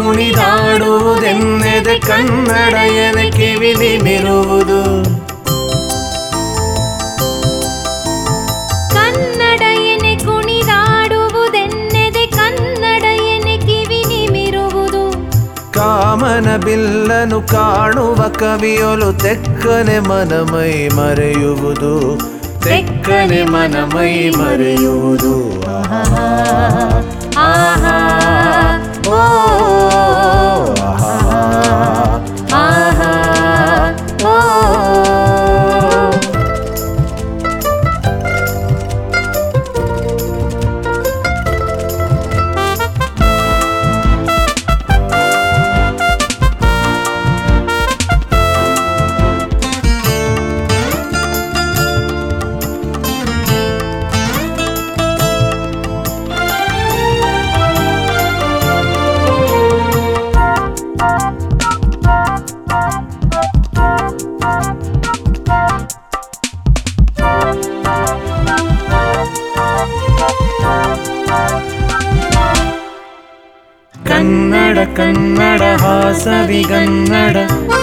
ಕುಣಿದಾಡುವುದೆನ್ನೆದೆ ಕನ್ನಡ ಎನೆ ಕಿವಿ ನಿಮಿರುವುದು ಕನ್ನಡ ಎನೆ ಕುಣಿದಾಡುವುದೆನ್ನೆದೆ ಕನ್ನಡ ಎನೆ ಕಿವಿ ನಿಮಿರುವುದು ಕಾಮನ ಬಿಲ್ಲನು ಕಾಣುವ ಕವಿಯೊಲು ತೆಕ್ಕನೆ ಮನಮೈ ಮರೆಯುವುದು ತೆಕ್ಕನೆ ಮನಮೈ ಮರೆಯುವುದು ಆಹಾ ಆಹಾ ಓ ಆಹಾ ಆಹಾ ಓ ಕನ್ನಡ ಕನ್ನಡ ಹಾಸವಿಗನ್ನಡ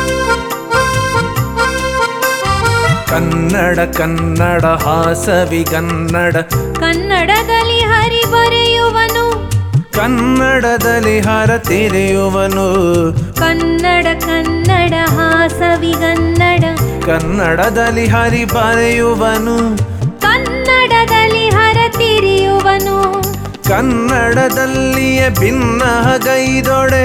ಕನ್ನಡ ಕನ್ನಡ ಹಾಸವಿಗನ್ನಡ ಕನ್ನಡದಲ್ಲಿ ಹರಿ ಬರೆಯುವನು ಕನ್ನಡದಲ್ಲಿ ಹರ ತಿರೆಯುವನು ಕನ್ನಡ ಕನ್ನಡ ಹಾಸವಿಗನ್ನಡ ಕನ್ನಡದಲ್ಲಿ ಹರಿ ಬರೆಯುವನು ಕನ್ನಡದಲ್ಲಿ ಹರ ತಿರಿಯುವನು ಕನ್ನಡದಲ್ಲಿಯೇ ಭಿನ್ನ ಗೈದೊಡೆ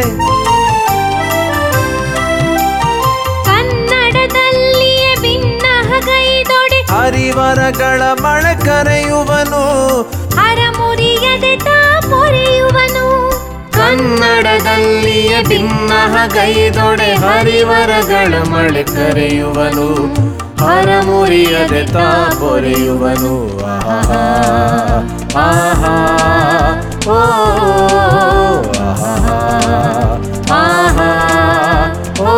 ಕನ್ನಡದಲ್ಲಿಯೇ ಭಿನ್ನ ಹಗೈದೊಡೆ ಹರಿವರಗಳ ಮಳೆ ಕರೆಯುವನು ಹರಮುರಿಯದೆ ತಾ ಪೊರೆಯುವನು ಕನ್ನಡದಲ್ಲಿಯೇ ಭಿನ್ನ ಗೈದೊಡೆ ಹರಿವರಗಳ ಮಳೆ ಕರೆಯುವನು ಹರಮುರಿಯದೆ ತಾ ಪೊರೆಯುವನು ಆಹಾ ಆಹಾ ಓ ಆಹಾ ಆಹಾ ಓ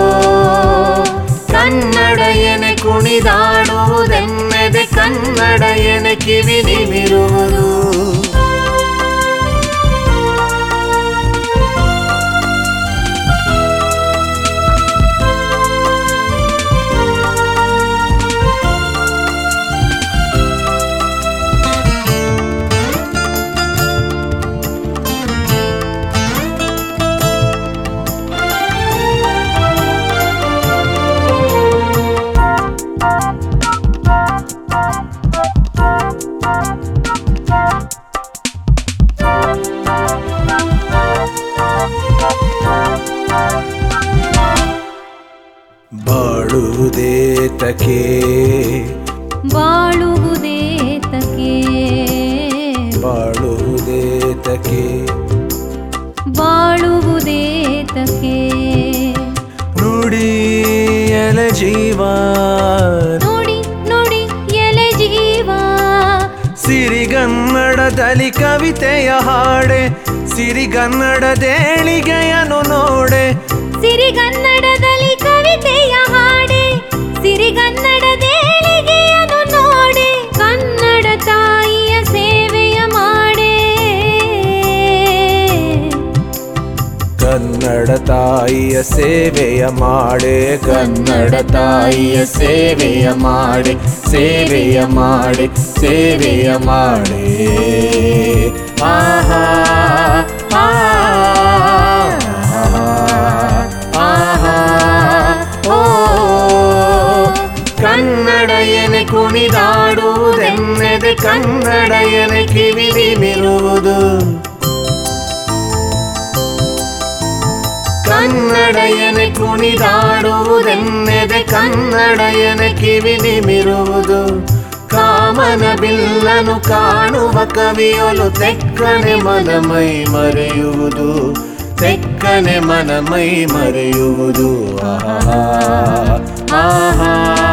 ಕನ್ನಡ ಎನೆ ಕುಣಿದಾಡುವುದೆನ್ನೆದೆ ಕನ್ನಡ ಎನೆ ಕಿವಿ ನಿಮಿರುವುದು ಬಾಳುವುದೇ ತಕೆ ಬಾಳುವುದೇ ತಕೆ ಬಾಳುವುದೇ ತಕೆ ಬಾಳುವುದೇ ತಕೆ ನುಡಿಯಲ ಜೀವ ನೋಡಿ ನೋಡಿ ಎಲೆ ಜೀವ ಸಿರಿಗನ್ನಡದಲ್ಲಿ ಕವಿತೆಯ ಹಾಡೆ ಸಿರಿಗನ್ನಡದೇಳಿಗೆಯನು ನೋಡೆ ಸಿರಿಗನ್ನಡದಲ್ಲಿ ಕವಿತೆಯ ಹಾಡೆ ಸಿರಿಗನ್ನಡದೇಳಿಗೆಯನ್ನು ನೋಡೆ ಕನ್ನಡ ತಾಯಿಯ ಸೇವೆಯ ಮಾಡೆ ಕನ್ನಡ ತಾಯಿಯ ಸೇವೆಯ ಮಾಡೆ ಕನ್ನಡ ತಾಯಿಯ ಸೇವೆಯ ಮಾಡೆ ಸೇವೆಯ ಮಾಡೆ ಸೇವೆಯ ಮಾಡೆ ಆಹಾ ಆಹಾ ಓ ಕನ್ನಡ ಎನೆ ಕುಣಿದಾಡುವುದೆನ್ನೆದೆ ಕನ್ನಡ ಎನೆ ಕಿವಿ ನಿಮಿರುವುದು ಕನ್ನಡ ಎನೆ ಕುಣಿದಾಡುವುದೆನ್ನೆದೆ ಕನ್ನಡ ಎನೆ ಕಿವಿ ನಿಮಿರುವುದು ಕಾಮನ ಬಿಲ್ಲನು ಕಾಣುವ ಕವಿಯೊಲು ತೆಕ್ಕನೆ ಮನಮೈ ಮರೆಯುವುದು ತೆಕ್ಕನೆ ಮನಮೈ ಮರೆಯುವುದು ಆಹಾ ಆಹಾ